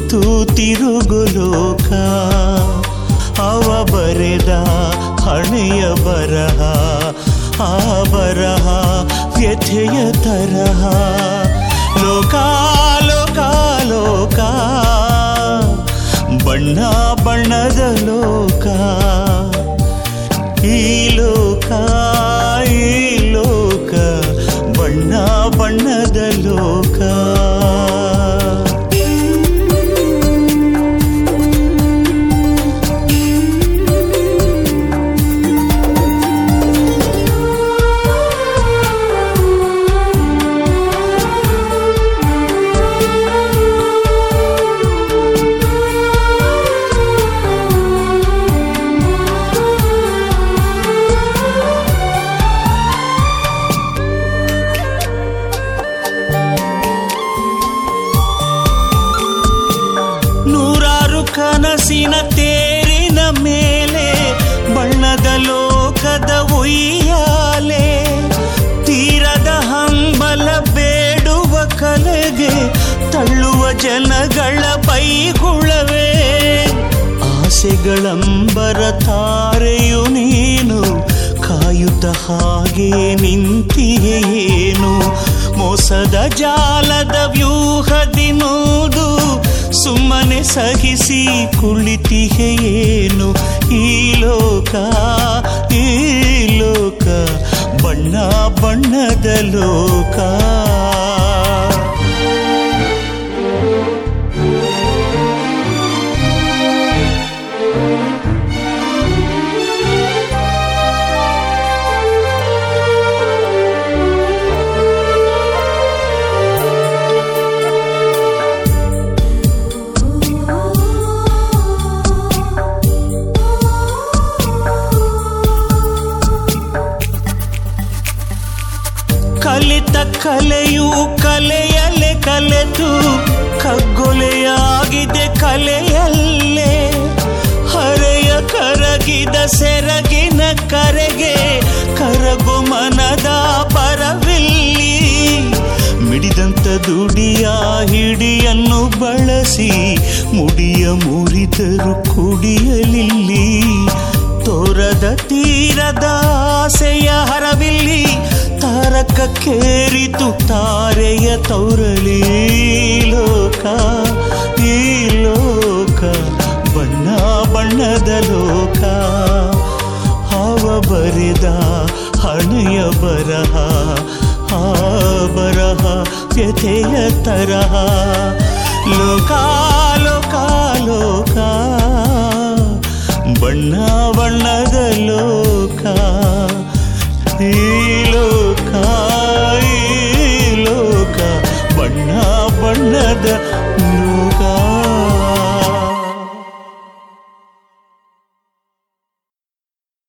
ಸುತ್ತು ತಿರುಗು ಲೋಕ ಅವ ಬರೆದ ಹಣೆಯ ಬರಹ ಆ ಬರಹ ವ್ಯಥೆಯ ತರಹ ಲೋಕ ಲೋಕ ಲೋಕ ಬಣ್ಣ ಬಣ್ಣದ ಲೋಕ ಈ ಲೋಕ ಈ ಲೋಕ ಬಣ್ಣ ಬಣ್ಣದ ಲೋಕ ನೂರಾರು ಕನಸಿನ ತೇರಿನ ಮೇಲೆ ಬಣ್ಣದ ಲೋಕದ ಉಯ್ಯಾಲೆ ತೀರದ ಹಂಬಲ ಬೇಡುವ ಕಲೆಗೆ ತಳ್ಳುವ ಜನಗಳ ಬೈಗುಳವೇ ಆಸೆಗಳಂಬರ ತಾರೆಯು ನೀನು ಕಾಯುತ್ತ ಹಾಗೆ ನಿಂತಿಯೇನು ಮೋಸದ ಜಾಲದ ವ್ಯೂಹದಿ ನೂದು ಸುಮ್ಮನೆ ಸಹಿಸಿ ಕುಳಿತಿಯೇನು ಈ ಲೋಕ ಈ ಲೋಕ ಬಣ್ಣ ಬಣ್ಣದ ಲೋಕ ಕಲಿತ ಕಲೆಯು ಕಲೆಯಲೆ ಕಲೆತು ಕಗ್ಗೊಲೆಯಾಗಿದೆ ಕಲೆಯಲ್ಲೇ ಹರೆಯ ಕರಗಿದ ಸೆರಗಿನ ಕರೆಗೆ ಕರಗು ಮನದ ಪರವಿಲ್ಲಿ ಮಿಡಿದಂತ ದುಡಿಯ ಹಿಡಿಯನ್ನು ಬಳಸಿ ಮುಡಿಯ ಮುರಿದರು ಕುಡಿಯಲಿಲ್ಲಿ ತೋರದ ತೀರದ ಆಸೆಯ ಹರವಿಲ್ಲಿ ತಾರಕ ಕೇರಿತು ತಾರೆಯ ತೌರಲಿ ಲೋಕ ಈ ಲೋಕ ಬಣ್ಣ ಬಣ್ಣದ ಲೋಕ ಹಾವ ಬರೆದ ಹಣೆಯ ಬರಹ ಆ ಬರಹ ವ್ಯಥೆಯ ತರಹ ಲೋಕ ಲೋಕ ಲೋಕ ಬಣ್ಣ ಬಣ್ಣದ ಲೋಕ ಈ ಲೋಕ ಈ ಲೋಕ ಬಣ್ಣ ಬಣ್ಣದ